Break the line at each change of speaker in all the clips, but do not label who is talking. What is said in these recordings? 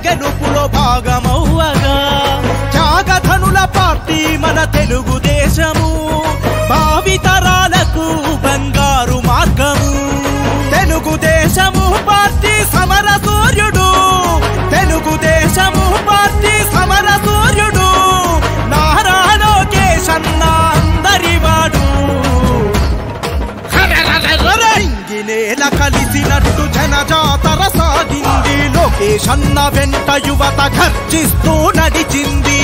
గెలుపులో భాగమవ్వగా త్యాగధనుల పార్టీ మన తెలుగుదేశము భావితరాలకు బంగారు మార్గము తెలుగుదేశము పార్టీ సమర సూర్యుడు తెలుగుదేశము పార్టీ సమర సూర్యుడు నారా లోకేష్ అన్న అందరివాడు ఇంగినేల కలిసినట్టు జనజాతర సాగింది లోకేష్ అన్న వెంట యువత గర్జిస్తూ నడిచింది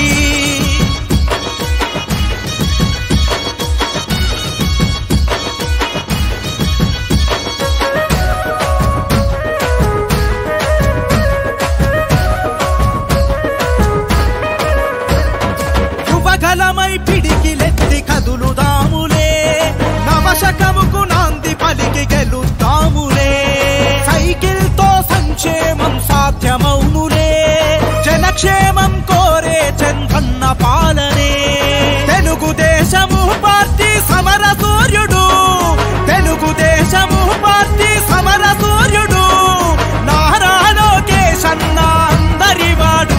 యువగలమై పిడికిలెత్తి కదులుదాములే నవశకముకు నాంది పలికి గెలుద్దాములే సైకిల్ తో సంక్షేమం సాధ్యమౌనులే జనక్షేమం కోరే చంద్రన్న పాలనే తెలుగుదేశము పార్టీ సమర సూర్యుడు తెలుగుదేశము పార్టీ సమర సూర్యుడు నారా లోకేష్ అన్న అందరివాడు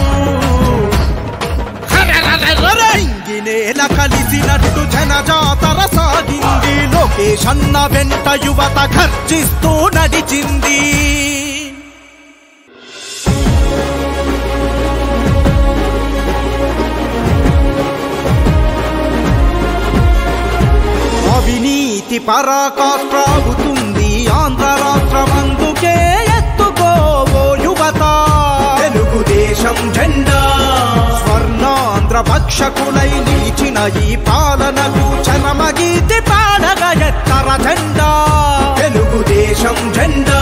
ఇంగినేల కలిసినట్టు జనజాతర సాగింది లోకేష్ అన్న వెంట యువత గర్జిస్తూ నడిచింది అవినీతి పరాకాష్ట్రాగుతుంది ఆంధ్ర రాష్ట్రమందుకే ఎత్తుకోవో యువత తెలుగుదేశం జెండా స్వర్ణాంధ్ర భక్షకులై నిలిచిన ఈ పాలనకు చరమగీతి పాడగ ఎత్తర జెండా తెలుగుదేశం జెండా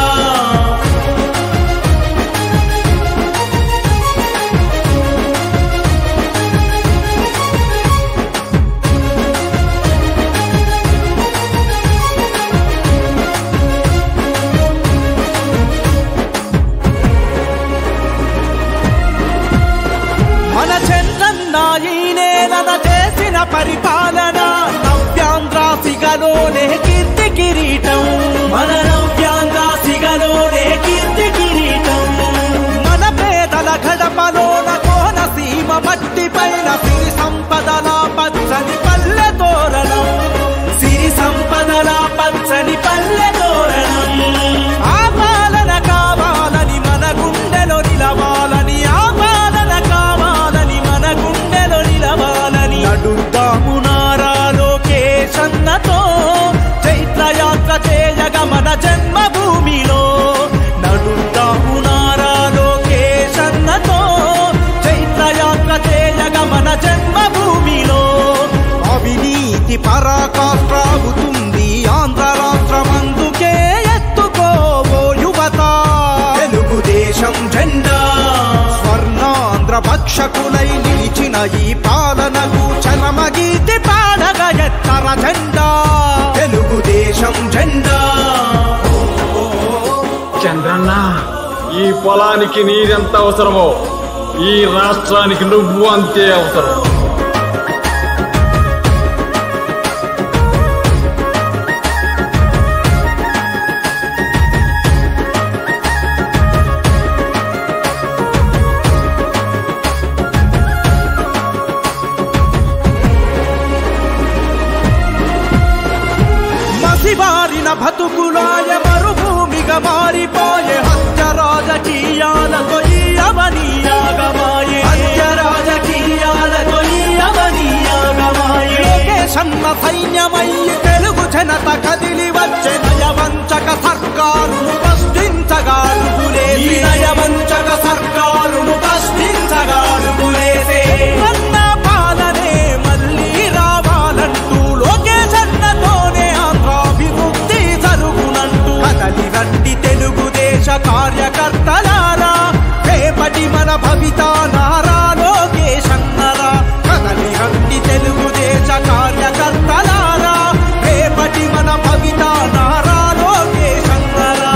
మన చంద్రన్న ఈ నేలన చేసిన పరిపాలన నవ్యాంధ్రాసిగలోనే కీర్తి కిరీటం మన నవ్యాంధ్రాసిగలోనే కీర్తి కిరీటం మన పేదల గడపలోన కోనసీమ మట్టి పైన సిరి సంపదల పచ్చని పల్లె తోరణం సిరి సంపదల పచ్చని పల్లె తోరణం ఆ పాలన కావాలని మన గుండెలో నిలవాలని ఆ పాలన కావాలని మన గుండెలో నిలవాలని నడుద్దాము నారా లోకేశన్నతో చైత్రయాత్ర చేయగ మన జన్మభూమిలో నడుద్దాము నారా లోకేశన్నతో చైత్రయాత్ర చేయగ మన జన్మభూమిలో అవినీతి పరాకాష్ట్రాగుతుంది ఆంధ్ర రాష్ట్రమందుకే ఎత్తుకోవో యువత తెలుగుదేశం జెండా స్వర్ణాంధ్ర భక్షకులై నిలిచిన ఈ పాలనకు చరమగీతి పాడగ ఎత్తర జెండా తెలుగుదేశం జెండా
చంద్రన్న ఈ పొలానికి నీరెంత అవసరమో ఈ రాష్ట్రానికి నువ్వు అంతే అవసరం
మసిబారిన బతుకులాయ మరుభూమిగా మారిపోయే హత్య రాజకీయాలతో ఈ అవనీయాగమాయే హత్య రాజకీయాలతో ఈ అవనీయాగమాయే లోకేశన్న సైన్యమయ్యి తెలుగు జనత కదిలి వచ్చే నయవంచక సర్కారును ప్రశ్నించగాడుగులేసి నయవంచక సర్కారును ప్రశ్నించగాడుగులేసే అన్న పాలనే మళ్ళీ రావాలంటూ లోకేశన్నతోనే ఆంధ్రాభివృద్ధి జరుగునంటూ కదలి రండి తెలుగుదేశ కార్యకర్తలారా రేపటి మన భవిత